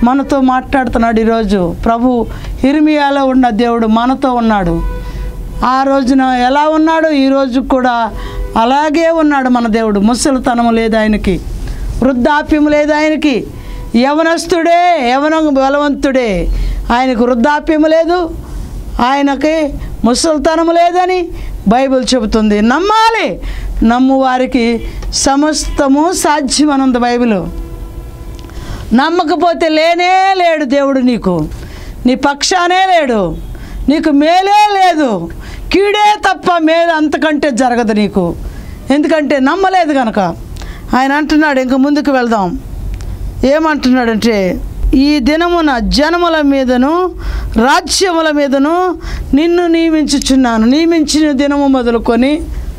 మనతో మాట్లాడుతున్నాడు ఈరోజు ప్రభు ఇర్మియాలో ఉన్న దేవుడు మనతో ఉన్నాడు ఆ రోజున ఎలా ఉన్నాడు ఈ రోజు కూడా అలాగే ఉన్నాడు మన దేవుడు ముసలితనము లేదు ఆయనకి వృద్ధాప్యం లేదు ఆయనకి యవనస్తుడే యవన బలవంతుడే ఆయనకు వృద్ధాప్యం లేదు ఆయనకి ముసలితనం లేదని బైబిల్ చెబుతుంది నమ్మాలి నమ్ము వారికి సమస్తము సాధ్యమనుంది బైబిల్ నమ్మకపోతే లేనే లేడు దేవుడు నీకు నీ పక్షానే లేడు నీకు మేలే లేదు కీడే తప్ప మేలు అంతకంటే జరగదు నీకు ఎందుకంటే నమ్మలేదు కనుక ఆయన అంటున్నాడు ఇంక ముందుకు వెళ్దాం ఏమంటున్నాడంటే ఈ దినమున జనముల మీదను రాజ్యముల మీదను నిన్ను నియమించుచున్నాను నియమించిన దినము మొదలుకొని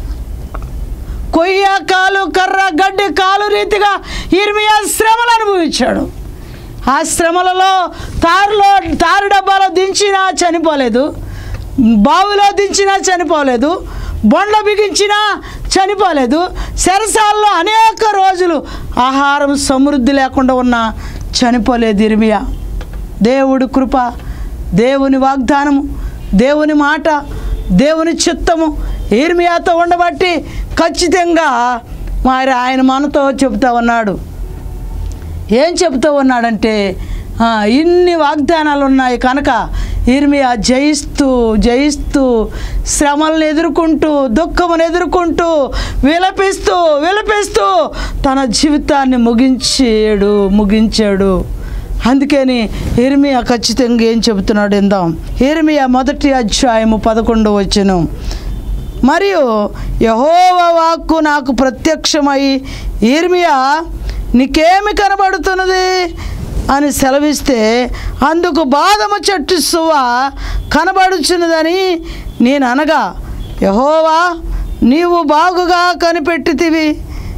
కొయ్య కాలు కర్ర గడ్డి కాలు రీతిగా ఇర్మియా శ్రమలు అనుభవించాడు ఆ శ్రమలలో తారులో తారు డబ్బాలో దించినా చనిపోలేదు బావిలో దించినా చనిపోలేదు బొండ బిగించినా చనిపోలేదు సెరసాల్లో అనేక రోజులు ఆహారం సమృద్ధి లేకుండా ఉన్న చనిపోలేదు ఇర్మియా దేవుడి కృప దేవుని వాగ్దానము దేవుని మాట దేవుని చిత్తము ఇర్మియాతో ఉండబట్టి ఖచ్చితంగా మరి ఆయన మనతో చెబుతా ఉన్నాడు ఏం చెబుతూ ఉన్నాడంటే ఆ, ఇన్ని వాగ్దానాలు ఉన్నాయి కనుక ఇర్మియా జయిస్తూ జయిస్తూ శ్రమలను ఎదుర్కొంటూ దుఃఖమును ఎదుర్కొంటూ విలపిస్తూ విలపిస్తూ తన జీవితాన్ని ముగించాడు ముగించాడు అందుకని ఇర్మియా ఖచ్చితంగా ఏం చెబుతున్నాడు ఇందాం ఇర్మియా మొదటి అధ్యాయము పదకొండు వచ్చును మరియు యహోవ వాక్కు నాకు ప్రత్యక్షమై ఇర్మియా నీకేమి కనబడుతున్నది అని సెలవిస్తే అందుకు బాదము చెట్టు సువ కనబడుచున్నదని నేను అనగా యహోవా నీవు బాగుగా కనిపెట్టితివి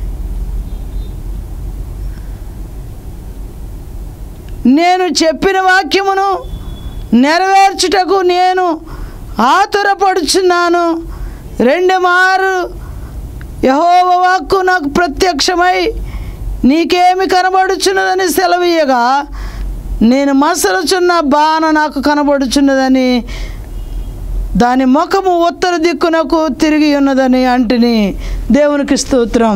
నేను చెప్పిన వాక్యమును నెరవేర్చుటకు నేను ఆతురపడుచున్నాను రెండు మారు యహోవ వాక్కు నాకు ప్రత్యక్షమై నీకేమి కనబడుచున్నదని సెలవీయగా నేను మసలుచున్న బాణ నాకు కనబడుచున్నదని దాని ముఖము ఉత్తర దిక్కునకు తిరిగి ఉన్నదని అంటిని దేవునికి స్తోత్రం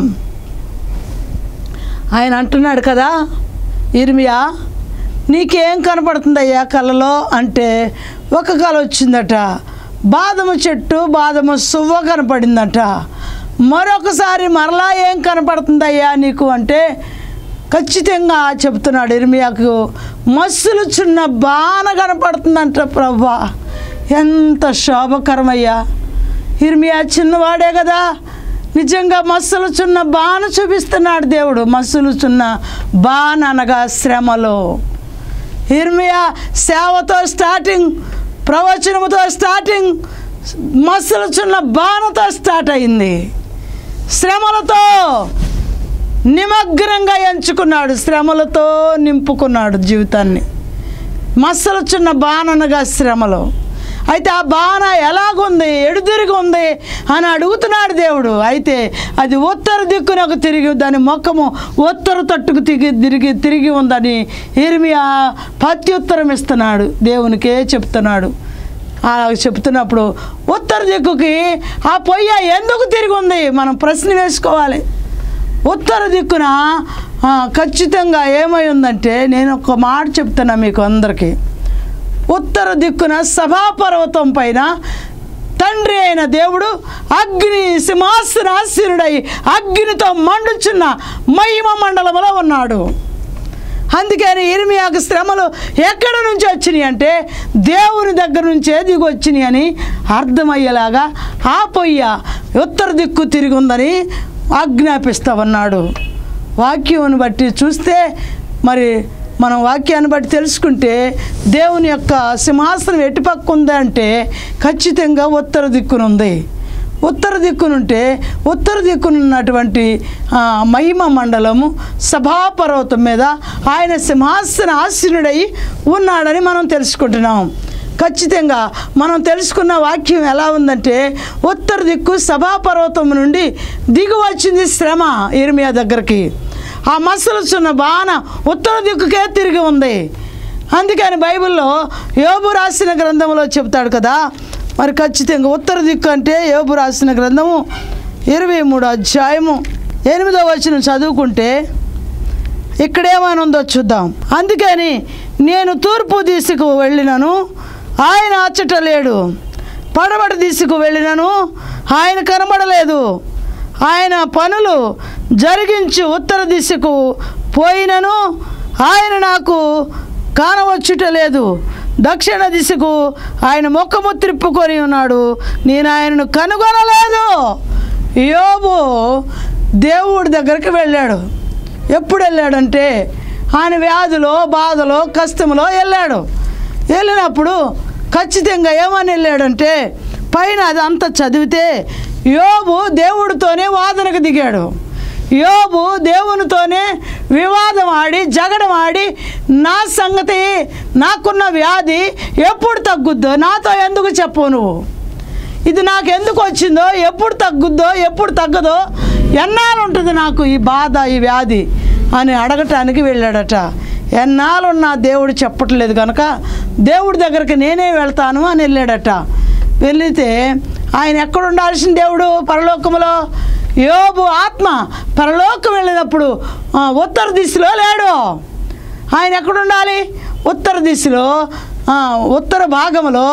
ఆయన అంటున్నాడు కదా ఇర్మియా నీకేం కనపడుతుందయ్యా కళ్ళలో అంటే ఒక కళ వచ్చిందట బాదము చెట్టు బాదము సువ్వ కనపడిందట మరొకసారి మరలా ఏం కనపడుతుందయ్యా నీకు అంటే ఖచ్చితంగా చెప్తున్నాడు ఇర్మియాకు మస్సులు చిన్న బాణ కనపడుతుందంట ప్రభా ఎంత శోభకరమయ్యా ఇర్మియా చిన్నవాడే కదా నిజంగా మస్సులు చున్న బాణ చూపిస్తున్నాడు దేవుడు మస్సులు చున్న బాణ అనగా శ్రమలో ఇర్మియా సేవతో స్టార్టింగ్ ప్రవచనముతో స్టార్టింగ్ మస్సులు చున్న బాణతో స్టార్ట్ అయింది శ్రమలతో నిమగ్నంగా ఎంచుకున్నాడు శ్రమలతో నింపుకున్నాడు జీవితాన్ని మస్సలు చిన్న బాణనగా శ్రమలో అయితే ఆ బాణ ఎలాగుంది ఎడుదిరిగి ఉంది అని అడుగుతున్నాడు దేవుడు అయితే అది ఉత్తర దిక్కునకు తిరిగి దాని మొక్కము ఉత్తర తట్టుకు తిరిగి తిరిగి తిరిగి ఉందని ఇర్మియా ప్రత్యుత్తరం ఇస్తున్నాడు దేవునికే చెప్తున్నాడు అలా చెప్తున్నప్పుడు ఉత్తర దిక్కుకి ఆ పొయ్య ఎందుకు తిరిగి ఉంది మనం ప్రశ్న వేసుకోవాలి ఉత్తర దిక్కున ఆ, ఖచ్చితంగా ఏమై ఉందంటే నేను ఒక మాట చెప్తున్నా మీకు అందరికీ ఉత్తర దిక్కున సభాపర్వతం పైన తండ్రి అయిన దేవుడు అగ్ని సింహాసనాశీనుడై అగ్నితో మండుచున్న మహిమ మండలంలో ఉన్నాడు అందుకని ఇర్మియాకు శ్రమలు ఎక్కడ నుంచి వచ్చినాయి అంటే దేవుని దగ్గర నుంచే దిగి వచ్చినాయి అని అర్థమయ్యేలాగా ఆ పొయ్య ఉత్తర దిక్కు తిరిగి ఉందని ఆజ్ఞాపిస్తా ఉన్నాడు వాక్యం బట్టి చూస్తే మరి మనం వాక్యాన్ని బట్టి తెలుసుకుంటే దేవుని యొక్క సింహాసనం ఎటుపక్క ఉందా అంటే ఖచ్చితంగా ఉత్తర దిక్కునుంది ఉత్తర దిక్కునుంటే ఉత్తర దిక్కునున్నటువంటి ఆ, మహిమ మండలము సభాపర్వతం మీద ఆయన సింహాసన ఆసీనుడై ఉన్నాడని మనం తెలుసుకుంటున్నాం ఖచ్చితంగా మనం తెలుసుకున్న వాక్యం ఎలా ఉందంటే ఉత్తర దిక్కు సభాపర్వతం నుండి దిగు వచ్చింది శ్రమ ఇర్మియా దగ్గరికి ఆ మసలుచున్న బాణ ఉత్తర దిక్కుకే తిరిగి ఉంది అందుకని బైబిల్లో యోబు రాసిన గ్రంథంలో చెప్తాడు కదా మరి ఖచ్చితంగా ఉత్తర దిక్కు అంటే యోబు రాసిన గ్రంథము ఇరవై మూడు అధ్యాయము ఎనిమిదో వచ్చిన చదువుకుంటే ఇక్కడేమైనా ఉందో చూద్దాం అందుకని నేను తూర్పు దిశకు వెళ్ళినను ఆయన అచ్చట లేడు పడమటి దిశకు వెళ్ళినను ఆయన కనబడలేదు ఆయన పనులు జరిగించి ఉత్తర దిశకు పోయినను ఆయన నాకు కానవచ్చుట లేదు దక్షిణ దిశకు ఆయన ముఖము త్రిప్పుకొని ఉన్నాడు నేను ఆయనను కనుగొనలేదు యోబు దేవుడి దగ్గరికి వెళ్ళాడు ఎప్పుడు ఎప్పుడు వెళ్ళాడంటే ఆయన వ్యాధిలో బాధలో కష్టంలో వెళ్ళాడు వెళ్ళినప్పుడు ఖచ్చితంగా ఏమని వెళ్ళాడంటే పైన అది అంతా చదివితే యోబు దేవుడితోనే వాదనకు దిగాడు యోబు దేవునితోనే వివాదం ఆడి జగడం ఆడి నా సంగతి నాకున్న వ్యాధి ఎప్పుడు తగ్గుద్దో నాతో ఎందుకు చెప్పు నువ్వు ఇది నాకు ఎందుకు వచ్చిందో ఎప్పుడు తగ్గుద్దో ఎప్పుడు తగ్గదో ఎన్నాళ్ళు ఉంటుంది నాకు ఈ బాధ ఈ వ్యాధి అని అడగటానికి వెళ్ళాడట ఎన్నాళ్ళు నా దేవుడు చెప్పట్లేదు కనుక దేవుడి దగ్గరికి నేనే వెళ్తాను అని వెళ్ళాడట వెళితే ఆయన ఎక్కడ ఉండాల్సిన దేవుడు పరలోకములో యోబు ఆత్మ పరలోకం వెళ్ళినప్పుడు ఆ, ఉత్తర దిశలో లేడు ఆయన ఎక్కడ ఉండాలి ఉత్తర దిశలో ఆ, ఉత్తర భాగంలో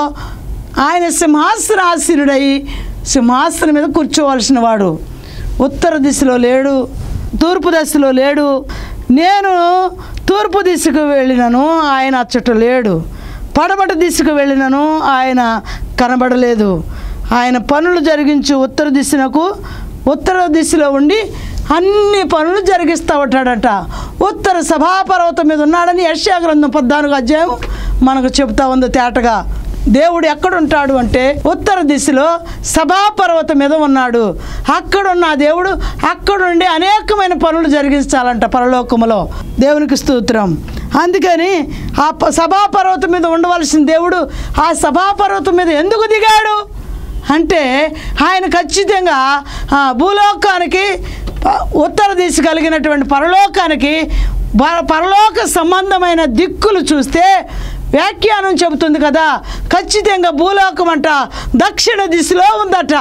ఆయన సింహాసనాసీనుడై సింహాసనం మీద కూర్చోవలసిన వాడు ఉత్తర దిశలో లేడు తూర్పు దిశలో లేడు నేను తూర్పు దిశకు వెళ్ళినను ఆయన అచ్చట లేడు పడమటి దిశకు వెళ్ళినను ఆయన కనబడలేదు ఆయన పనులు జరిగించు ఉత్తర దిశనకు ఉత్తర దిశలో ఉండి అన్ని పనులు జరిగిస్తూ ఉంటాడట ఉత్తర సభాపర్వతం మీద ఉన్నాడని యశ్యా గ్రంథం పద్నాలుగు అధ్యాయం మనకు చెబుతా ఉంది తేటగా దేవుడు ఎక్కడుంటాడు అంటే ఉత్తర దిశలో సభాపర్వతం మీద ఉన్నాడు అక్కడున్న ఆ దేవుడు అక్కడుండి అనేకమైన పనులు జరిగించాలంట పరలోకములో దేవునికి స్తోత్రం అందుకని ఆ ప- సభాపర్వతం మీద ఉండవలసిన దేవుడు ఆ సభాపర్వతం మీద ఎందుకు దిగాడు అంటే ఆయన ఖచ్చితంగా ఆ, భూలోకానికి ప- ఉత్తర దిశ కలిగినటువంటి పరలోకానికి ప- పరలోక సంబంధమైన దిక్కులు చూస్తే వ్యాఖ్యానం చెబుతుంది కదా ఖచ్చితంగా భూలోకం అంట దక్షిణ దిశలో ఉందట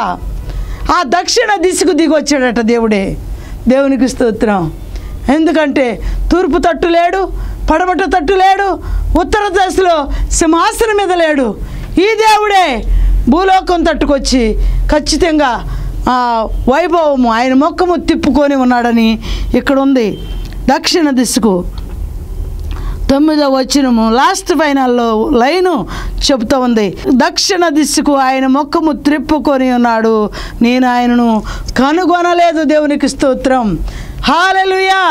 ఆ దక్షిణ దిశకు దిగి వచ్చాడట దేవుడే దేవునికి స్తోత్రం ఎందుకంటే తూర్పు తట్టు లేడు పడమట తట్టు లేడు ఉత్తర దశలో సింహాసనం మీద లేడు ఈ దేవుడే భూలోకం తట్టుకొచ్చి ఖచ్చితంగా ఆ వైభవము ఆయన మొక్కము తిప్పుకొని ఉన్నాడని ఇక్కడ ఉంది దక్షిణ దిశకు తొమ్మిదో వచ్చినము లాస్ట్ ఫైనల్లో లైను చెబుతా ఉంది దక్షిణ దిశకు ఆయన మొక్కము త్రిప్పుకొని ఉన్నాడు నేను ఆయనను కనుగొనలేదు దేవునికి స్తోత్రం హాలెలుయా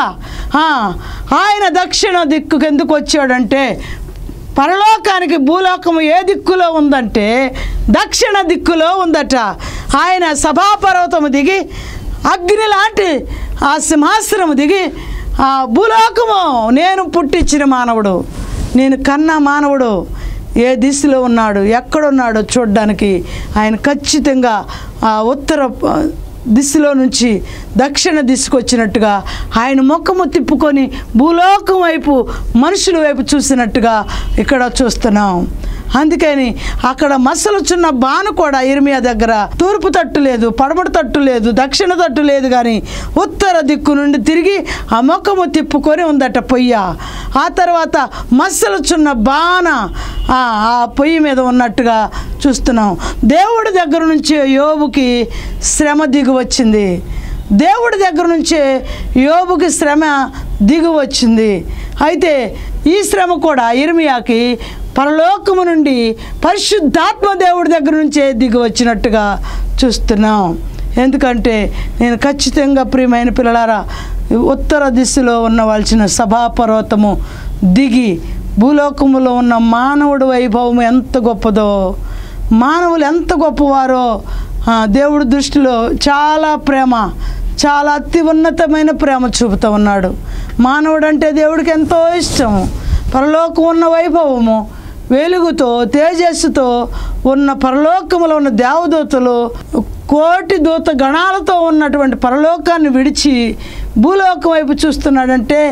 ఆయన దక్షిణ దిక్కుకు ఎందుకు వచ్చాడంటే పరలోకానికి భూలోకము ఏ దిక్కులో ఉందంటే దక్షిణ దిక్కులో ఉందట ఆయన సభాపర్వతము దిగి అగ్ని లాంటి ఆ సింహాసనము దిగి ఆ భూలోకము నేను పుట్టించిన మానవుడు నేను కన్న మానవుడు ఏ దిశలో ఉన్నాడు ఎక్కడున్నాడో చూడడానికి ఆయన ఖచ్చితంగా ఆ ఉత్తర ఆ, దిశలో నుంచి దక్షిణ దిశకు వచ్చినట్టుగా ఆయన ముఖము తిప్పుకొని భూలోకం వైపు మనుషుల వైపు చూసినట్టుగా ఇక్కడ చూస్తున్నాం అందుకని అక్కడ మసలుచున్న బాను కూడా ఇర్మియా దగ్గర తూర్పు తట్టు లేదు పడమటి తట్టు లేదు దక్షిణ తట్టు లేదు కానీ ఉత్తర దిక్కు నుండి తిరిగి ఆ ముఖము తిప్పుకొని ఉందట పొయ్య ఆ తర్వాత మసలుచున్న బాణ ఆ ఆ పొయ్యి మీద ఉన్నట్టుగా చూస్తున్నాం దేవుడి దగ్గర నుంచి యోబుకి శ్రమ దిగి వచ్చింది దేవుడి దగ్గర నుంచే యోబుకి శ్రమ దిగి వచ్చింది అయితే ఈ శ్రమ కూడా ఇర్మియాకి పరలోకము నుండి పరిశుద్ధాత్మ దేవుడి దగ్గర నుంచే దిగి వచ్చినట్టుగా చూస్తున్నాం ఎందుకంటే నేను ఖచ్చితంగా ప్రియమైన పిల్లలారా ఉత్తర దిశలో ఉన్నవలసిన సభాపర్వతము దిగి భూలోకములో ఉన్న మానవుడి వైభవం ఎంత గొప్పదో మానవులు ఎంత గొప్పవారో ఆ, దేవుడి దృష్టిలో చాలా ప్రేమ చాలా అతి ఉన్నతమైన ప్రేమ చూపుతూ ఉన్నాడు మానవుడు అంటే దేవుడికి ఎంతో ఇష్టం పరలోకం ఉన్న వైభవము వెలుగుతో తేజస్సుతో ఉన్న పరలోకములో ఉన్న దేవదూతలు కోటి దూత గణాలతో ఉన్నటువంటి పరలోకాన్ని విడిచి భూలోకం వైపు చూస్తున్నాడంటే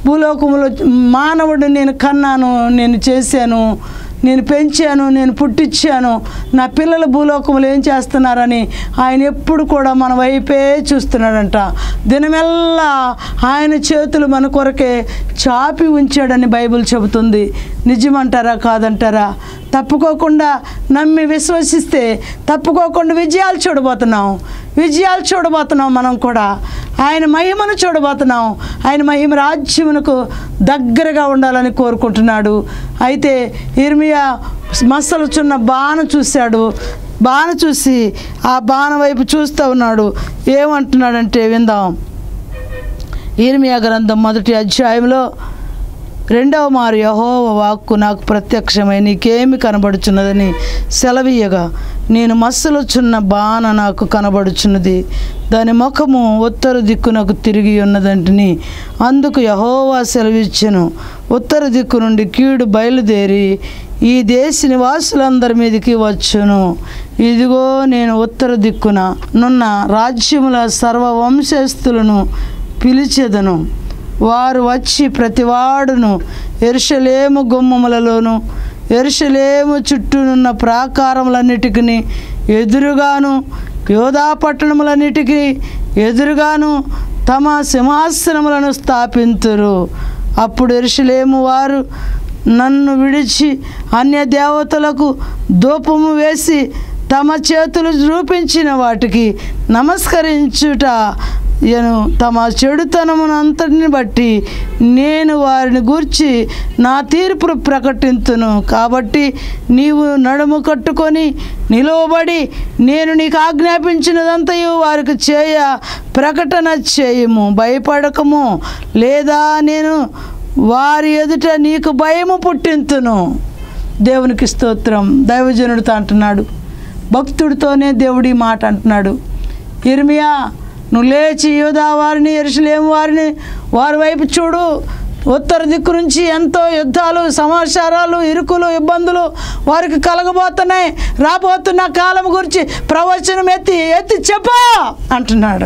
భూలోకములో మానవుడు నేను కన్నాను నేను చేశాను నేను పెంచాను నేను పుట్టించాను నా పిల్లలు భూలోకములు ఏం చేస్తున్నారని ఆయన ఎప్పుడు కూడా మన వైపే చూస్తున్నాడంట దినమెల్లా ఆయన చేతులు మన కొరకే చాపి ఉంచాడని బైబిల్ చెబుతుంది నిజమంటారా కాదంటారా తప్పుకోకుండా నమ్మి విశ్వసిస్తే తప్పుకోకుండా విజయాలు చూడబోతున్నాం విజయాలు చూడబోతున్నాం మనం కూడా ఆయన మహిమను చూడబోతున్నాం ఆయన మహిమ రాజ్యమునకు దగ్గరగా ఉండాలని కోరుకుంటున్నాడు అయితే ఇర్మియా మసలు చున్న బాణ చూశాడు బాణ చూసి ఆ బాణ వైపు చూస్తూ ఉన్నాడు ఏమంటున్నాడంటే విందాం ఇర్మియా గ్రంథం మొదటి అధ్యాయంలో రెండవ మారు యహోవ వాక్కు నాకు ప్రత్యక్షమై నీకేమి కనబడుచున్నదని సెలవీయగా నేను మస్సులొచ్చున్న బాణ నాకు కనబడుచున్నది దాని ముఖము ఉత్తర దిక్కునకు తిరిగి ఉన్నదంటిని అందుకు యహోవా సెలవిచ్చెను ఉత్తర దిక్కు నుండి కీడు బయలుదేరి ఈ దేశ నివాసులందరి మీదకి వచ్చును ఇదిగో నేను ఉత్తర దిక్కున నున్న రాజ్యముల సర్వ వంశస్థులను పిలిచెదను వారు వచ్చి ప్రతివాడును ఎరుషలేము గుమ్మములలోను ఎరుషలేము చుట్టూనున్న ప్రాకారములన్నిటికీ ఎదురుగాను యోధా పట్టణములన్నిటికీ ఎదురుగాను తమ సింహాసనములను స్థాపింతురు అప్పుడు ఎరుషలేము వారు నన్ను విడిచి అన్య దేవతలకు ధూపము వేసి తమ చేతులు చూపించిన వాటికి నమస్కరించుట యను తమ చెడుతనమును అంతటిని బట్టి నేను వారిని గూర్చి నా తీర్పును ప్రకటింతును కాబట్టి నీవు నడుము కట్టుకొని నిలువబడి నేను నీకు ఆజ్ఞాపించినదంతయు వారికి చేయ ప్రకటన చేయము భయపడకము లేదా నేను వారి ఎదుట నీకు భయము పుట్టింతును దేవునికి స్తోత్రం దైవజనుడితో అంటున్నాడు భక్తుడితోనే దేవుడి మాట అంటున్నాడు ఇర్మియా నువ్వు లేచి యోధా వారిని ఎరుసలేం వారిని వారి వైపు చూడు ఉత్తర దిక్కు నుంచి ఎంతో యుద్ధాలు సమాచారాలు ఇరుకులు ఇబ్బందులు వారికి కలగబోతున్నాయి రాబోతున్న కాలం గురించి ప్రవచనం ఎత్తి ఎత్తి చెప్పా అంటున్నాడు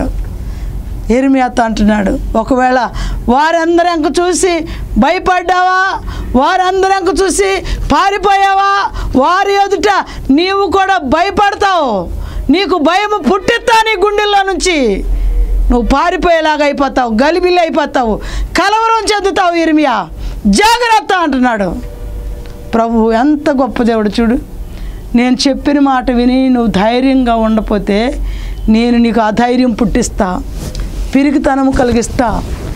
ఎరిమియాతో అంటున్నాడు ఒకవేళ వారందరంక చూసి భయపడ్డావా వారందరంక చూసి పారిపోయావా వారి ఎదుట నీవు కూడా భయపడతావు నీకు భయం పుట్టిస్తా నీ గుండెల్లో నుంచి నువ్వు పారిపోయేలాగా అయిపోతావు గలిబిల్లి అయిపోతావు కలవరం చెందుతావు ఇర్మియా జాగ్రత్త అంటున్నాడు ప్రభు ఎంత గొప్ప దేవుడు చూడు నేను చెప్పిన మాట విని నువ్వు ధైర్యంగా ఉండపోతే నేను నీకు అధైర్యం పుట్టిస్తా పిరికితనము కలిగిస్తా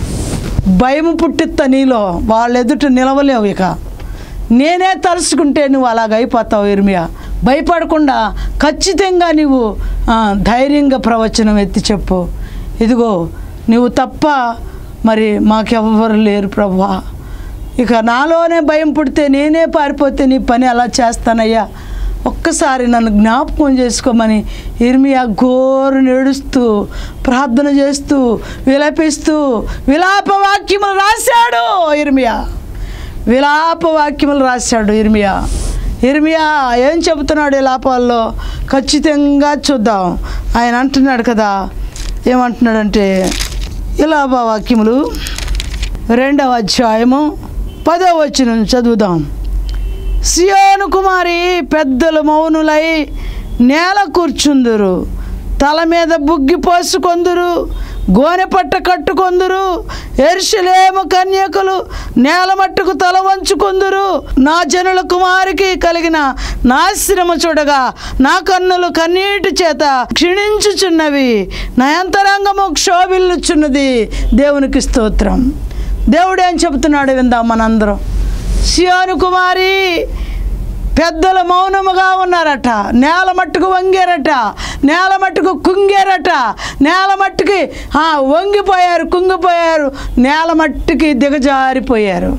భయం పుట్టిస్తా నీలో వాళ్ళ ఎదుట నిలవలేవు ఇక నేనే తలుచుకుంటే నువ్వు అలాగ అయిపోతావు ఇర్మియా భయపడకుండా ఖచ్చితంగా నీవు ఆ, ధైర్యంగా ప్రవచనం ఎత్తి చెప్పు ఇదిగో నువ్వు తప్ప మరి మాకెవ్వరు లేరు ప్రభా ఇక నాలోనే భయం పుడితే నేనే పారిపోతే నీ పని అలా చేస్తానయ్యా ఒక్కసారి నన్ను జ్ఞాపకం చేసుకోమని ఇర్మియా గోరు నేడుస్తూ ప్రార్థన చేస్తూ విలపిస్తూ విలాప వాక్యములు రాశాడు ఇర్మియా విలాప వాక్యములు రాశాడు ఇర్మియా ఇర్మియా ఏం చెబుతున్నాడు ఈ లాపాల్లో ఖచ్చితంగా చూద్దాం ఆయన అంటున్నాడు కదా ఏమంటున్నాడంటే ఇలాప వాక్యములు రెండవ అధ్యాయము పదవ వచ్చిన చదువుదాం సియోను కుమారి పెద్దలు మౌనులై నేల కూర్చుందురు తల మీద బుగ్గి పోసుకొందురు గోనె పట్ట కట్టుకొందురు ఎర్షలేము కన్యకులు నేల మట్టుకు తల వంచుకొందురు నా జనుల కుమారికి కలిగిన నాశనము చూడగా నా కన్నులు కన్నీటి చేత క్షీణించుచున్నవి నా అంతరంగము క్షోభిల్లుచున్నది దేవునికి స్తోత్రం దేవుడు ఏం చెబుతున్నాడు విందాం మనందరం సియోను కుమారి పెద్దలు మౌనముగా ఉన్నారట నేల మట్టుకు వంగారట నేల మట్టుకు కుంగారట నేల మట్టుకి ఆ, వంగిపోయారు కుంగిపోయారు నేల మట్టుకి దిగజారిపోయారు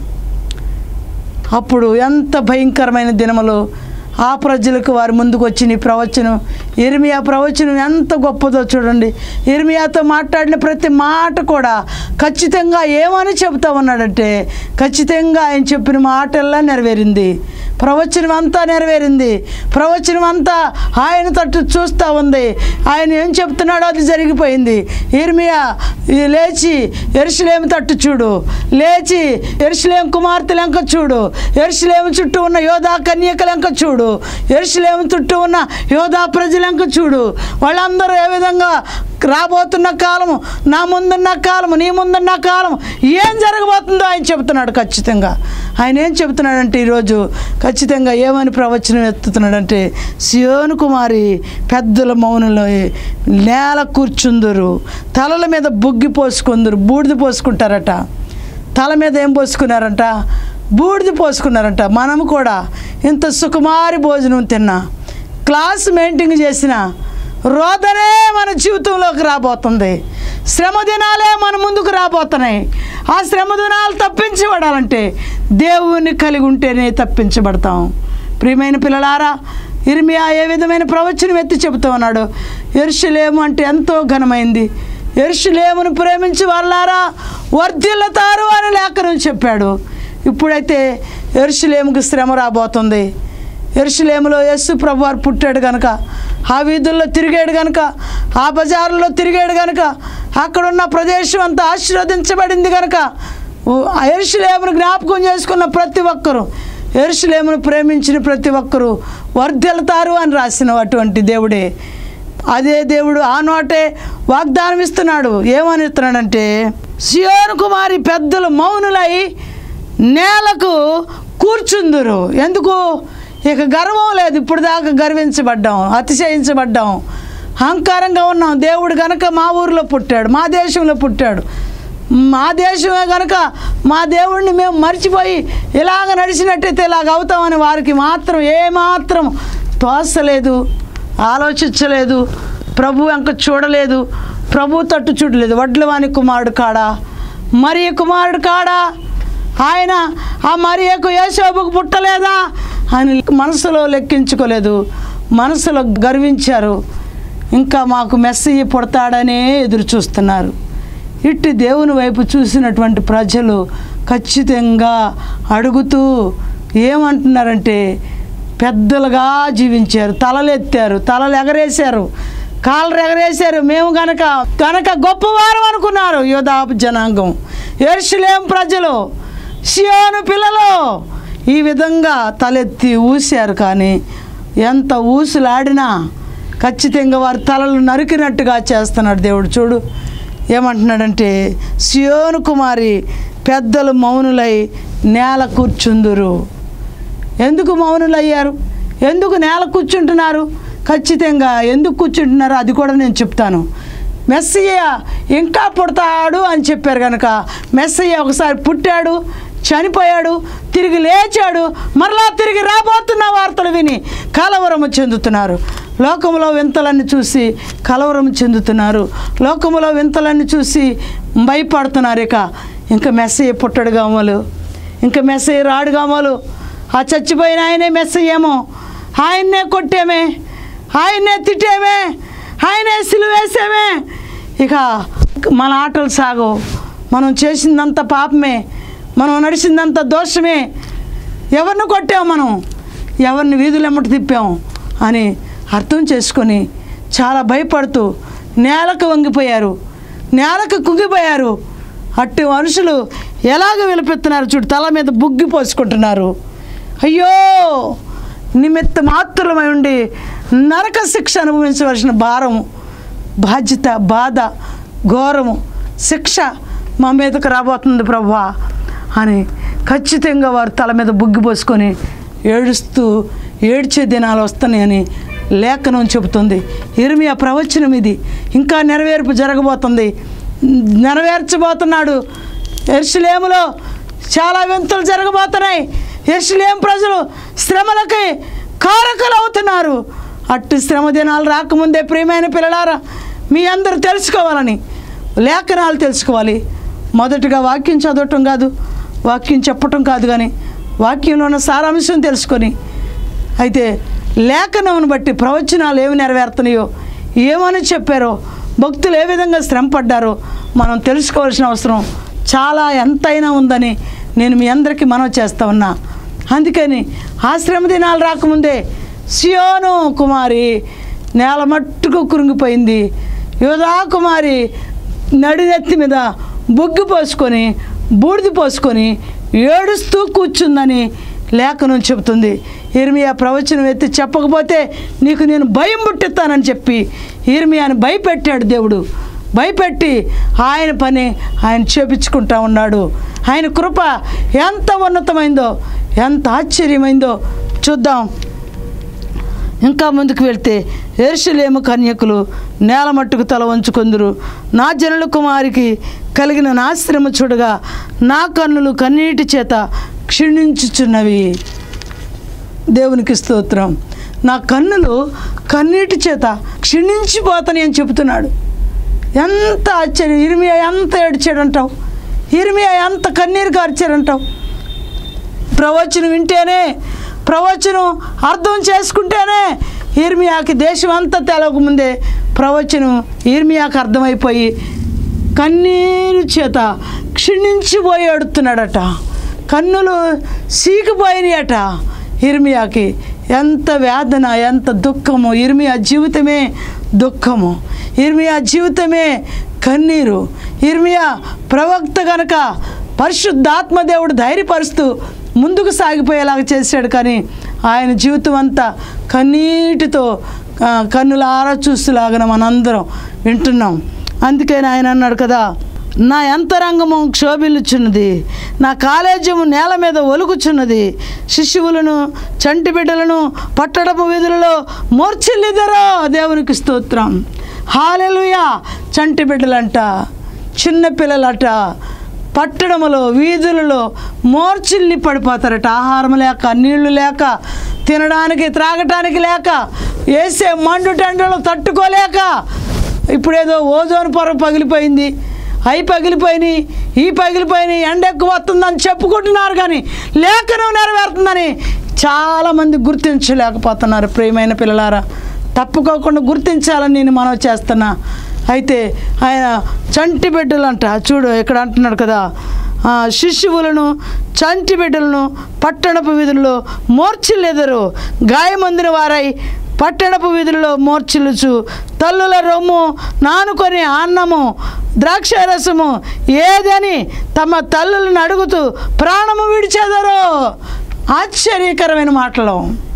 అప్పుడు ఎంత భయంకరమైన దినములు ఆ ప్రజలకు వారు ముందుకు వచ్చి నీ ప్రవచనం ఇర్మియా ప్రవచనం ఎంత గొప్పదో చూడండి ఇర్మియాతో మాట్లాడిన ప్రతి మాట కూడా ఖచ్చితంగా ఏమని చెబుతా ఉన్నాడంటే ఖచ్చితంగా ఆయన చెప్పిన మాటల్లా నెరవేరింది ప్రవచనం అంతా నెరవేరింది ప్రవచనం అంతా ఆయన తట్టు చూస్తూ ఉంది ఆయన ఏం చెప్తున్నాడో అది జరిగిపోయింది ఇర్మియా ఈ లేచి ఎరుసలేము తట్టు చూడు లేచి ఎరుసలేం కుమార్తె లెంక చూడు ఎరుసలేము చుట్టూ ఉన్న యోధా కన్యక లెంక చూడు ఎరుసలేము చుట్టూ ఉన్న యోధా ప్రజలెంక చూడు వాళ్ళందరూ ఏ విధంగా రాబోతున్న కాలము నా ముందున్న కాలము నీ ముందున్న కాలము ఏం జరగబోతుందో ఆయన చెబుతున్నాడు ఖచ్చితంగా ఆయన ఏం చెబుతున్నాడంటే ఈరోజు ఖచ్చితంగా ఏమని ప్రవచనం ఎత్తుతున్నాడంటే సియోను కుమారి పెద్దల మౌనంలో నేల కూర్చుందురు తలల మీద బుగ్గి పోసుకుందరు బూడిద పోసుకుంటారట తల మీద ఏం పోసుకున్నారంట బూడిద పోసుకున్నారంట మనము కూడా ఇంత సుకుమారి భోజనం తిన్నా క్లాస్ మెయింటైన్ చేసిన రోదనే మన జీవితంలోకి రాబోతుంది శ్రమ దినాలే మన ముందుకు రాబోతున్నాయి ఆ శ్రమ దినాలు తప్పించబడాలంటే దేవుని కలిగి ఉంటేనే తప్పించబడతాం ప్రియమైన పిల్లలారా ఇర్మియా ఏ విధమైన ప్రవచనం ఎత్తి చెబుతూ ఉన్నాడు ఎరుషులేము అంటే ఎంతో ఘనమైంది ఎరుషులేమును ప్రేమించి వాళ్ళారా వర్ధిల్లుతారు అని లేఖనం చెప్పాడు ఇప్పుడైతే ఎరుషులేముకు శ్రమ రాబోతుంది ఎరుషులేములో యేసు ప్రభు వారు పుట్టాడు కనుక ఆ వీధుల్లో తిరిగాడు కనుక ఆ బజారులో తిరిగాడు కనుక అక్కడున్న ప్రదేశం అంతా ఆశీర్వదించబడింది కనుక ఓ- ఆ ఎరుషులేమును జ్ఞాపకం చేసుకున్న ప్రతి ఒక్కరూ ఎరుషులేమును ప్రేమించిన ప్రతి ఒక్కరూ వర్ధిల్లుతారు అని రాసిన అటువంటి దేవుడే అదే దేవుడు ఆ నోటే వాగ్దానం ఇస్తున్నాడు ఏమని ఇస్తున్నాడంటే సియోను కుమారి పెద్దలు మౌనులై నేలకు కూర్చుందురు ఎందుకు ఇక గర్వం లేదు ఇప్పుడు దాకా గర్వించబడ్డాం అతిశయించబడ్డాం అహంకారంగా ఉన్నాం దేవుడు గనక మా ఊరిలో పుట్టాడు మా దేశంలో పుట్టాడు మా దేశమే గనక మా దేవుడిని మేము మర్చిపోయి ఇలాగ నడిచినట్టయితే ఇలాగ అవుతామని వారికి మాత్రం ఏమాత్రం తోసలేదు ఆలోచించలేదు ప్రభు వెంక చూడలేదు ప్రభు తట్టు చూడలేదు వడ్లవాని కుమారుడు కాడా మరి కుమారుడు కాడా ఆయన ఆ మరియకు యేసోబుకు పుట్టలేదా అని మనసులో లెక్కించుకోలేదు మనసులో గర్వించారు ఇంకా మాకు మెస్సయ్య పుడతాడనే ఎదురు చూస్తున్నారు ఇట్టి దేవుని వైపు చూసినటువంటి ప్రజలు ఖచ్చితంగా అడుగుతూ ఏమంటున్నారంటే పెద్దలుగా జీవించారు తలలు ఎత్తారు తలలు ఎగరేశారు కాళ్ళు ఎగరేశారు మేము గనక గనక గొప్పవారు అనుకున్నారు యోధాపు జనాంగం ఎరుషులేం ప్రజలు సియోను పిల్లలు ఈ విధంగా తలెత్తి ఊశారు కానీ ఎంత ఊసులాడినా ఖచ్చితంగా వారి తలలు నరికినట్టుగా చేస్తున్నాడు దేవుడు చూడు ఏమంటున్నాడంటే సియోను కుమారి పెద్దలు మౌనులై నేల కూర్చుందురు ఎందుకు మౌనులయ్యారు ఎందుకు నేల కూర్చుంటున్నారు ఖచ్చితంగా ఎందుకు కూర్చుంటున్నారో అది కూడా నేను చెప్తాను మెస్సయ్య ఇంకా పుడతాడు అని చెప్పారు కనుక మెస్సయ్య ఒకసారి పుట్టాడు చనిపోయాడు తిరిగి లేచాడు మరలా తిరిగి రాబోతున్న వార్తలు విని కలవరము చెందుతున్నారు లోకములో వింతలన్నీ చూసి కలవరం చెందుతున్నారు లోకములో వింతలన్నీ చూసి భయపడుతున్నారు ఇక ఇంకా మెస్సయ్య పుట్టడు గామలు ఇంకా మెస్సయ్య రాడు గామలు ఆ చచ్చిపోయిన ఆయనే మెస్సయ్యేమో ఆయన్నే కొట్టేమే ఆయన్నే తిట్టేమే ఆయనే సిలువేసామే ఇక మన ఆటలు సాగవు మనం చేసిందంత పాపమే మనం నడిచిందంత దోషమే ఎవరిని కొట్టాం మనం ఎవరిని వీధులు ఎమ్మటి తిప్పాం అని అర్థం చేసుకొని చాలా భయపడుతూ నేలకు వంగిపోయారు నేలకు కుంగిపోయారు అట్టి మనుషులు ఎలాగ విలపెత్తున్నారు చూడు తల మీద బుగ్గి పోసుకుంటున్నారు అయ్యో నిమిత్త మాత్రమై ఉండి నరక శిక్ష అనుభవించవలసిన భారం బాధ్యత బాధ ఘోరము శిక్ష మా మీదకు రాబోతుంది ప్రభా అని ఖచ్చితంగా వారు తల మీద బుగ్గి పోసుకొని ఏడుస్తూ ఏడ్చే దినాలు వస్తున్నాయని లేఖనం చెబుతుంది ఇరిమియా ప్రవచనం ఇది ఇంకా నెరవేర్పు జరగబోతుంది నెరవేర్చబోతున్నాడు ఎర్షులేములో చాలా వింతలు జరగబోతున్నాయి ఎర్షులేం ప్రజలు శ్రమలకి కారకులు అవుతున్నారు అట్టి శ్రమ దినాలు రాకముందే ప్రియమైన పిల్లలారా మీ అందరూ తెలుసుకోవాలని లేఖనాలు తెలుసుకోవాలి మొదటగా వాక్యం చదవటం కాదు వాక్యం చెప్పటం కాదు కానీ వాక్యంలో ఉన్న సారాంశం తెలుసుకొని అయితే లేఖనమును బట్టి ప్రవచనాలు ఏమి నెరవేరుతున్నాయో ఏమని చెప్పారో భక్తులు ఏ విధంగా శ్రమ పడ్డారో మనం తెలుసుకోవాల్సిన అవసరం చాలా ఎంతైనా ఉందని నేను మీ అందరికీ మనవి చేస్తా ఉన్నా అందుకని ఆ శ్రమ దినాలు రాకముందే సియోను కుమారి నేల మట్టుకు కురింగిపోయింది యోధా కుమారి నడినెత్తి మీద బొగ్గు పోసుకొని బూడిద పోసుకొని ఏడుస్తూ కూర్చుందని లేఖనం చెబుతుంది ఇర్మియా ప్రవచనం ఎత్తి చెప్పకపోతే నీకు నేను భయం పుట్టిస్తానని చెప్పి ఇర్మియాని భయపెట్టాడు దేవుడు భయపెట్టి ఆయన పని ఆయన చేపించుకుంటా ఉన్నాడు ఆయన కృప ఎంత ఉన్నతమైందో ఎంత ఆశ్చర్యమైందో చూద్దాం ఇంకా ముందుకు వెళ్తే ఎరుషలేము కన్యకులు నేల మట్టుకు తల వంచుకొందురు నా జనుల కుమారికి కలిగిన నాశ్రమ చూడగా నా కన్నులు కన్నీటి చేత క్షీణించుచున్నవి దేవునికి స్తోత్రం నా కన్నులు కన్నీటి చేత క్షీణించిపోతాని అని చెబుతున్నాడు ఎంత ఆశ్చర్యం ఇరిమియా ఎంత ఏడ్చాడంటావు ఇరిమియా ఎంత కన్నీరు కార్చాడంటావు ప్రవచనం వింటేనే ప్రవచనం అర్థం చేసుకుంటేనే ఇర్మియాకి దేశం అంతా తెలవకముందే ప్రవచనం ఇర్మియాకి అర్థమైపోయి కన్నీరు చేత క్షీణించిపోయి ఎడుతున్నాడట కన్నులు సీకిపోయినాయట ఇర్మియాకి ఎంత వేదన ఎంత దుఃఖము ఇర్మియా జీవితమే దుఃఖము ఇర్మియా జీవితమే కన్నీరు ఇర్మియా ప్రవక్త గనక పరిశుద్ధాత్మ దేవుడు ధైర్యపరుస్తూ ముందుకు సాగిపోయేలాగా చేశాడు కానీ ఆయన జీవితం అంతా కన్నీటితో ఆ, కన్నులారా చూస్తులాగా మనందరం వింటున్నాం అందుకని ఆయన అన్నాడు కదా నా అంతరంగము క్షోభిల్లుచున్నది నా కాలేజము నేల మీద ఒలుగుచున్నది శిశువులను చంటి బిడ్డలను పట్టడము వీధులలో మూర్చిల్లిదరో దేవునికి స్తోత్రం హాలెలుయా చంటి బిడ్డలంట చిన్న పిల్లలట పట్టణములో వీధులలో మోర్చిల్లి పడిపోతారట ఆహారం లేక నీళ్లు లేక తినడానికి త్రాగటానికి లేక వేసే మండు టెండలు తట్టుకోలేక ఇప్పుడేదో ఓజోన్ పొర పగిలిపోయింది అవి పగిలిపోయినాయి ఈ పగిలిపోయినాయి ఎండ ఎక్కువ వస్తుందని చెప్పుకుంటున్నారు కానీ లేఖనం నెరవేరుతుందని చాలామంది గుర్తించలేకపోతున్నారు ప్రియమైన పిల్లలారా తప్పుకోకుండా గుర్తించాలని నేను మనవి చేస్తున్నా అయితే ఆయన చంటి బిడ్డలంట చూడు ఇక్కడ అంటున్నాడు కదా ఆ, శిశువులను చంటి బిడ్డలను పట్టణపు వీధుల్లో మోర్చిల్లెదరు గాయమందిన వారై పట్టణపు వీధుల్లో మోర్చిల్లుచు తల్లుల రొమ్ము నానుకొని అన్నము ద్రాక్షారసము ఏదని తమ తల్లులను అడుగుతూ ప్రాణము విడిచేదరు ఆశ్చర్యకరమైన మాటలు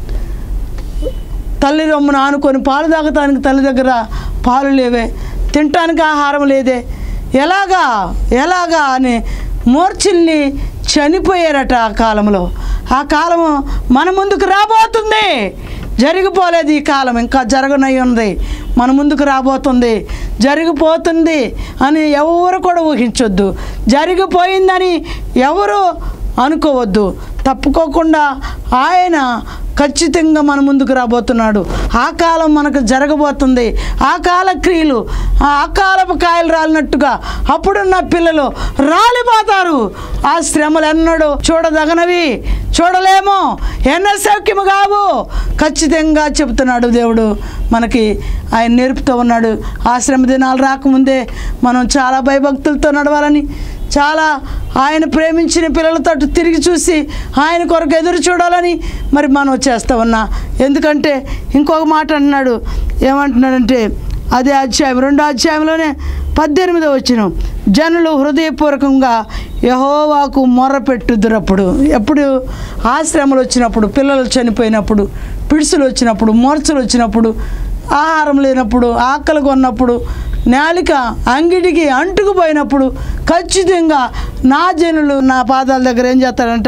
తల్లి రొమ్మును ఆనుకొని పాలు తాగటానికి తల్లి దగ్గర పాలు లేవే తినటానికి ఆహారం లేదే ఎలాగా ఎలాగా అని మూర్చిల్ని చనిపోయారట ఆ కాలంలో ఆ కాలము మన ముందుకు రాబోతుంది జరిగిపోలేదు ఈ కాలం ఇంకా జరగనై ఉంది మన ముందుకు రాబోతుంది జరిగిపోతుంది అని ఎవరు కూడా ఊహించొద్దు జరిగిపోయిందని ఎవరు అనుకోవద్దు తప్పుకోకుండా ఆయన ఖచ్చితంగా మన ముందుకు రాబోతున్నాడు ఆ కాలం మనకు జరగబోతుంది ఆ కాల క్రియలు ఆ అకాలపు కాయలు రాలినట్టుగా అప్పుడున్న పిల్లలు రాలిపోతారు ఆ శ్రమలు ఎన్నడూ చూడదగనవి చూడలేము ఎన్న సౌఖ్యము కావు ఖచ్చితంగా చెబుతున్నాడు దేవుడు మనకి ఆయన నేర్పుతూ ఉన్నాడు ఆ శ్రమ దినాలు రాకముందే మనం చాలా భయభక్తులతో నడవాలని చాలా ఆయన ప్రేమించిన పిల్లలతో తిరిగి చూసి ఆయన కొరకు ఎదురు చూడాలని మరి మనం చేస్తా ఉన్నా ఎందుకంటే ఇంకొక మాట అంటున్నాడు ఏమంటున్నాడంటే అదే అధ్యాయం రెండో అధ్యాయంలోనే పద్దెనిమిదో వచ్చిన జనులు హృదయపూర్వకంగా యహోవాకు మొర్ర పెట్టుదురప్పుడు ఎప్పుడు ఆశ్రమలు వచ్చినప్పుడు పిల్లలు చనిపోయినప్పుడు పిడుసులు వచ్చినప్పుడు మోర్చలు వచ్చినప్పుడు ఆహారం లేనప్పుడు ఆకలి కొన్నప్పుడు నాలిక అంగిడికి అంటుకుపోయినప్పుడు ఖచ్చితంగా నా జనులు నా పాదాల దగ్గర ఏం చేస్తాడంట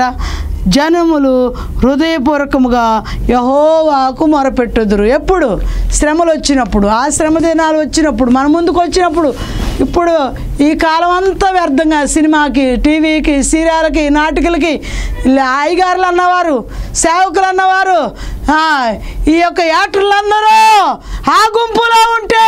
జనములు హృదయపూర్వకముగా యహోవాకు మొరపెట్టుదురు ఎప్పుడు శ్రమలు వచ్చినప్పుడు ఆ శ్రమ దినాలు వచ్చినప్పుడు మన ముందుకు వచ్చినప్పుడు ఇప్పుడు ఈ కాలం అంతా వ్యర్థంగా సినిమాకి టీవీకి సీరియల్కి నాటికలకి ఇలా అయ్యగారులు అన్నవారు సేవకులు అన్నవారు ఆ, ఈ యొక్క యాత్రలందరూ ఆ గుంపులో ఉంటే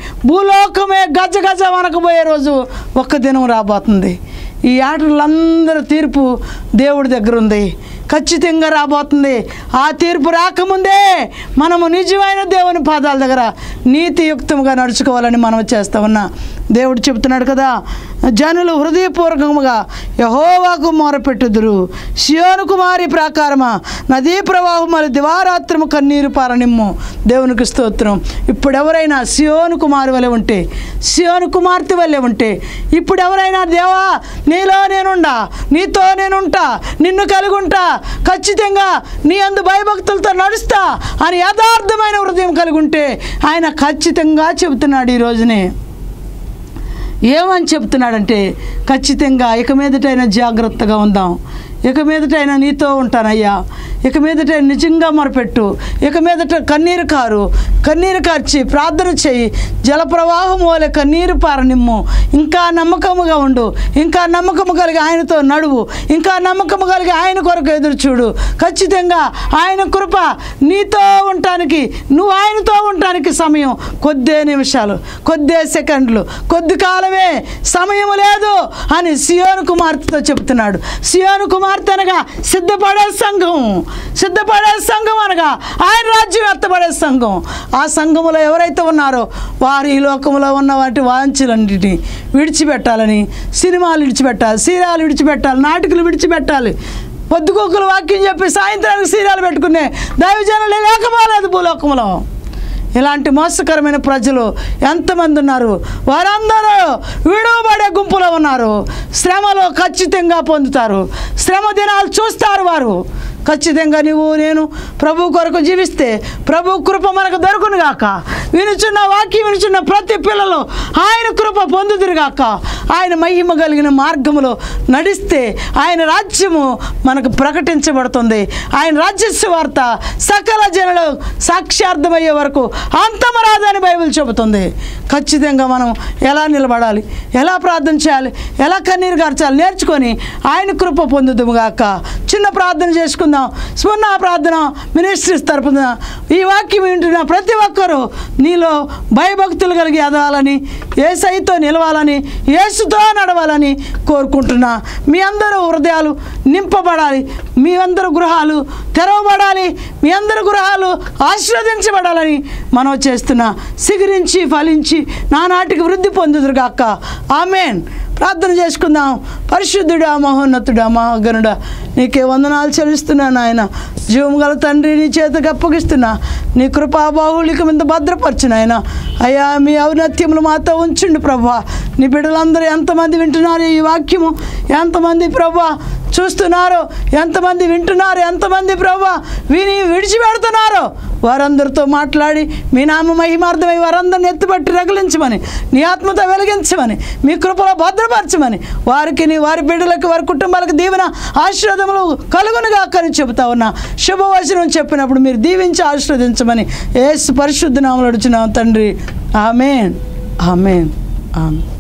భూలోకమే గజ గజ వనకపోయే రోజు ఒక్క దినం రాబోతుంది ఈ ఆటలందరూ తీర్పు దేవుడి దగ్గర ఉంది ఖచ్చితంగా రాబోతుంది ఆ తీర్పు రాకముందే మనము నిజమైన దేవుని పాదాల దగ్గర నీతియుక్తంగా నడుచుకోవాలని మనం చేస్తా ఉన్నా దేవుడు చెబుతున్నాడు కదా జనులు హృదయపూర్వకముగా యహోవాకు మొరపెట్టుదురు సియోను కుమారి ప్రాకారమా నదీ ప్రవాహములు దివారాత్రము కన్నీరు పారనిమ్ము దేవునికి స్తోత్రం ఇప్పుడు ఎవరైనా సియోను కుమారి వలె ఉంటే సియోను కుమార్తె వలె ఉంటే ఇప్పుడు ఎవరైనా దేవా నీలో నేనుండా నీతో నేనుంటా నిన్ను కలిగి ఉంటా ఖచ్చితంగా నీ అందు భయభక్తులతో నడుస్తా అని యథార్థమైన హృదయం కలిగి ఉంటే ఆయన ఖచ్చితంగా చెబుతున్నాడు ఈ రోజునే ఏమని చెప్తున్నాడంటే ఖచ్చితంగా ఇక మీదటైనా జాగ్రత్తగా ఉందాం ఇక మీదటైనా నీతో ఉంటానయ్యా ఇక మీదట నిజంగా మొరపెట్టు ఇక మీదట కన్నీరు కారు కన్నీరు కార్చి ప్రార్థన చేయి జలప్రవాహం వలె కన్నీరు పారనిమ్ము ఇంకా నమ్మకముగా ఉండు ఇంకా నమ్మకము కలిగి ఆయనతో నడువు ఇంకా నమ్మకము కలిగి ఆయన కొరకు ఎదురు చూడు ఖచ్చితంగా ఆయన కృప నీతో ఉండటానికి నువ్వు ఆయనతో ఉండటానికి సమయం కొద్దే నిమిషాలు కొద్దే సెకండ్లు కొద్ది కాలమే సమయం లేదు అని సియోను కుమార్తెతో చెప్తున్నాడు సియోను కుమార్తె అనగా సిద్ధపడే సంఘం సిద్ధపడే సంఘం అనగా ఆయన రాజ్యం ఎత్తబడే సంఘం ఆ సంఘములో ఎవరైతే ఉన్నారో వారు ఈ లోకంలో ఉన్న వాటి వాంఛలన్నిటిని విడిచిపెట్టాలని సినిమాలు విడిచిపెట్టాలి సీరియల్ విడిచిపెట్టాలి నాటికలు విడిచిపెట్టాలి పొద్దుకొక్కలు వాక్యం చెప్పి సాయంత్రానికి సీరియల్ పెట్టుకునే దైవజనులు లేకపోలేదు భూలోకంలో ఇలాంటి మోసకరమైన ప్రజలు ఎంతమంది ఉన్నారు వారందరూ విడవబడే గుంపులో ఉన్నారు శ్రమలో ఖచ్చితంగా పొందుతారు శ్రమ దినాలు చూస్తారు వారు ఖచ్చితంగా నువ్వు నేను ప్రభు కొరకు జీవిస్తే ప్రభు కృప మనకు దొరుకును గాక వినుచున్న వాక్యం వినుచున్న ప్రతి పిల్లలు ఆయన కృప పొందుదురుగాక ఆయన మహిమ కలిగిన మార్గములో నడిస్తే ఆయన రాజ్యము మనకు ప్రకటించబడుతుంది ఆయన రాజ్యస్వ వార్త సకల జనులు సాక్ష్యార్థమయ్యే వరకు అంతమరాదని బైబిల్ చెబుతుంది ఖచ్చితంగా మనం ఎలా నిలబడాలి ఎలా ప్రార్థన చేయాలి ఎలా కన్నీరు గార్చాలి నేర్చుకొని ఆయన కృప పొందుదుముగాక చిన్న ప్రార్థన చేసుకుందాం స్మరణ ప్రార్థన మినిస్ట్రీస్ తరపున ఈ వాక్యం వింటున్న ప్రతి ఒక్కరూ నీలో భయభక్తులు కలిగి ఎదగాలని ఏసైతో నిలవాలని యేసుతో నడవాలని కోరుకుంటున్నా మీ అందరూ హృదయాలు నింపబడాలి మీ అందరు గృహాలు తెరవబడాలి మీ అందరు గృహాలు ఆశీర్వదించబడాలని మనం చేస్తున్నా సిగురించి ఫలించి నానాటికి వృద్ధి పొందుదురుగాక ఆమెన్ ప్రార్థన చేసుకుందాం పరిశుద్ధుడా మహోన్నతుడా మహాగణుడా నీకే వందనాలు చెల్లిస్తున్నాను ఆయన జీవం గల తండ్రి నీ చేతకు అప్పగిస్తున్నా నీ కృపా బాహుళిక మీద భద్రపరచు నాయన అయ్యా మీ ఔన్నత్యములు మాతో ఉంచండి ప్రభా నీ బిడ్డలందరూ ఎంతమంది వింటున్నారు ఈ వాక్యము ఎంతమంది ప్రభా చూస్తున్నారు ఎంతమంది వింటున్నారు ఎంతమంది ప్రభా విని విడిచిపెడుతున్నారు వారందరితో మాట్లాడి మీ నామ మహిమార్థమై వారందరిని ఎత్తుపట్టి రగిలించమని నీ ఆత్మతో వెలిగించమని మీ కృపలో భద్రపరచమని వారికి నీ వారి బిడ్డలకు వారి కుటుంబాలకు దీవెన ఆశీర్వాదములు కలుగునుగా అని చెబుతా ఉన్నా శుభవచనం చెప్పినప్పుడు మీరు దీవించి ఆశీర్వదించమని ఏసు పరిశుద్ధ నామలు అడుచున్నాం తండ్రి ఆమెన్ ఆమెన్ ఆమెన్